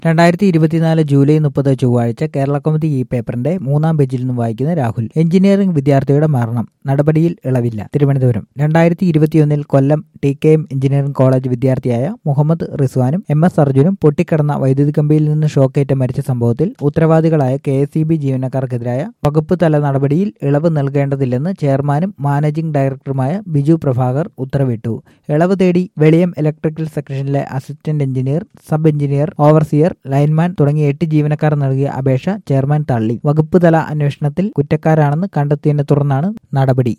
രണ്ടായിരത്തി ഇരുപത്തിനാല് ജൂലൈ മുപ്പത് ചൊവ്വാഴ്ച കേരള കൗമുദി ഈ പേപ്പറിന്റെ മൂന്നാം പേജിൽ നിന്ന് വായിക്കുന്ന രാഹുൽ എഞ്ചിനീയറിംഗ് വിദ്യാർത്ഥിയുടെ മരണം നടപടിയിൽ ഇളവില്ല തിരുവനന്തപുരം രണ്ടായിരത്തി ഇരുപത്തിയൊന്നിൽ Kollam T K M engineering college വിദ്യാർത്ഥിയായ മുഹമ്മദ് റിസ്വാനും എം എസ് അർജുനും പൊട്ടിക്കടന്ന വൈദ്യുതി കമ്പിയിൽ നിന്ന് ഷോക്കേറ്റ് മരിച്ച സംഭവത്തിൽ ഉത്തരവാദികളായ കെ എസ് ഇ ബി ജീവനക്കാർക്കെതിരായ വകുപ്പ് തല നടപടിയിൽ ഇളവ് നൽകേണ്ടതില്ലെന്ന് ചെയർമാനും മാനേജിംഗ് ഡയറക്ടറുമായ ബിജു പ്രഭാകർ ഉത്തരവിട്ടു ഇളവ് തേടി വെളിയം ഇലക്ട്രിക്കൽ സെക്ഷനിലെ assistant engineer sub engineer overseer lineman തുടങ്ങിയ എട്ട് ജീവനക്കാർ നൽകിയ അപേക്ഷ ചെയർമാൻ തള്ളി വകുപ്പ് തല അന്വേഷണത്തിൽ കുറ്റക്കാരാണെന്ന് കണ്ടെത്തിയതിനെ തുടർന്നാണ് നടപടി